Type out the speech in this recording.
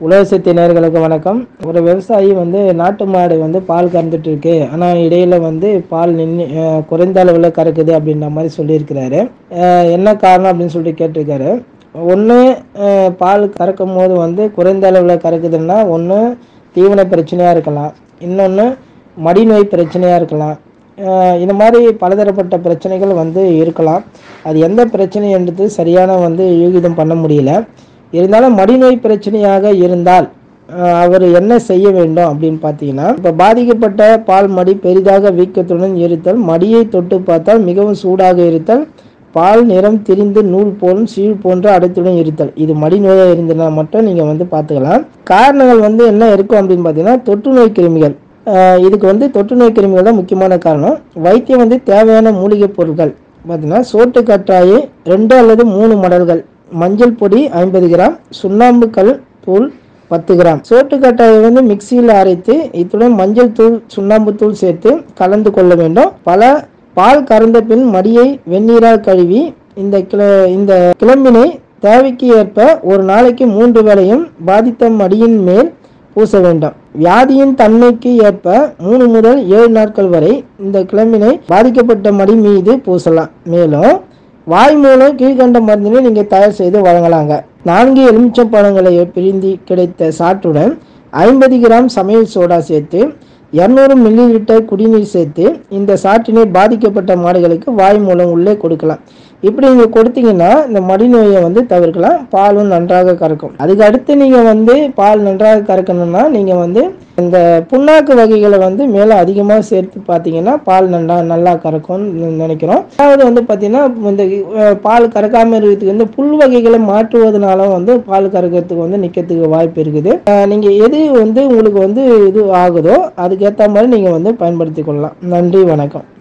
உலகசக்தி நேயர்களுக்கு வணக்கம் ஒரு விவசாயி வந்து நாட்டு மாடு வந்து பால் கறந்துட்டு இருக்கு ஆனால் இடையில வந்து பால் நின்று குறைந்த அளவில் கறக்குது அப்படின்ற மாதிரி சொல்லியிருக்கிறாரு அஹ் என்ன காரணம் அப்படின்னு சொல்லிட்டு கேட்டிருக்காரு ஒன்று பால் கறக்கும் போது வந்து குறைந்த அளவில் கறக்குதுன்னா ஒன்று தீவன பிரச்சனையாக இருக்கலாம் இன்னொன்று மடிநோய் பிரச்சனையாக இருக்கலாம் அஹ் இந்த மாதிரி பலதரப்பட்ட பிரச்சனைகள் வந்து இருக்கலாம் அது எந்த பிரச்சனை என்றது சரியான வந்து யூகிதம் பண்ண முடியல இருந்தாலும் மடிநோய் பிரச்சனையாக இருந்தால் அஹ், அவர் என்ன செய்ய வேண்டும் அப்படின்னு பார்த்தீங்கன்னா இப்போ பாதிக்கப்பட்ட பால் மடி பெரிதாக வீக்கத்துடன் இருத்தல் மடியை தொட்டு பார்த்தால் மிகவும் சூடாக இருத்தல் பால் நிறம் திரிந்து நூல் போலும் சீழ் போன்ற அடைத்துடன் இருத்தல் இது மடிநோயாக இருந்ததுனா மட்டும் நீங்கள் வந்து பார்த்துக்கலாம் காரணங்கள் வந்து என்ன இருக்கும் அப்படின்னு பார்த்தீங்கன்னா தொற்று நோய் கிருமிகள் அஹ், இதுக்கு வந்து தொற்று நோய் கிருமிகள் தான் முக்கியமான காரணம் வைத்தியம் வந்து தேவையான மூலிகைப் பொருட்கள் பார்த்தீங்கன்னா சோட்டு கற்றாழை ரெண்டு அல்லது மூணு மடல்கள் மஞ்சள் பொடி ஐம்பது கிராம் சுண்ணாம்பு கல் தூள் பத்து கிராம் சோட்டு கட்டாயை வந்து மிக்சியில் அரைத்து இத்துடன் மஞ்சள் தூள் சுண்ணாம்பு தூள் சேர்த்து கலந்து கொள்ள வேண்டும் பல பால் கறந்த பின் மடியை வெந்நீரால் கழுவி இந்த கிள இந்த கிளம்பினை தேவைக்கு ஏற்ப ஒரு நாளைக்கு மூன்று வேளையும் பாதித்த மடியின் மேல் பூச வேண்டும் வியாதியின் தன்மைக்கு ஏற்ப மூணு முதல் ஏழு நாட்கள் வரை இந்த கிளம்பினை பாதிக்கப்பட்ட மடி மீது பூசலாம் மேலும் வாய் மூலம் கீழ்கண்ட மருந்தினை நீங்கள் தயார் செய்து வழங்கலாங்க நான்கு எலுமிச்சம் பழங்களை பிரிந்து கிடைத்த சாற்றுடன் ஐம்பது கிராம் சமையல் சோடா சேர்த்து இரநூறு மில்லி லிட்டர் குடிநீர் சேர்த்து இந்த சாற்றினை பாதிக்கப்பட்ட மாடுகளுக்கு வாய் மூலம் உள்ளே கொடுக்கலாம் இப்படி நீங்கள் கொடுத்தீங்கன்னா இந்த மடிநோயை வந்து தவிர்க்கலாம் பாலும் நன்றாக கறக்கும் அதுக்கு அடுத்து நீங்கள் வந்து பால் நன்றாக கறக்கணும்னா நீங்கள் வந்து இந்த புண்ணாக்கு வகைகளை வந்து மேலே அதிகமாக சேர்த்து பார்த்தீங்கன்னா பால் நல்லா நல்லா கறக்கும்னு நினைக்கிறோம் அதாவது வந்து பார்த்தீங்கன்னா இந்த அஹ், பால் கறக்காமல் இருக்கிறதுக்கு வந்து புல் வகைகளை மாற்றுவதனால வந்து பால் கறக்கிறதுக்கு வந்து நிற்கிறதுக்கு வாய்ப்பு இருக்குது அஹ், நீங்கள் எது வந்து உங்களுக்கு வந்து இது ஆகுதோ அதுக்கேற்ற மாதிரி நீங்கள் வந்து பயன்படுத்தி கொள்ளலாம் நன்றி வணக்கம்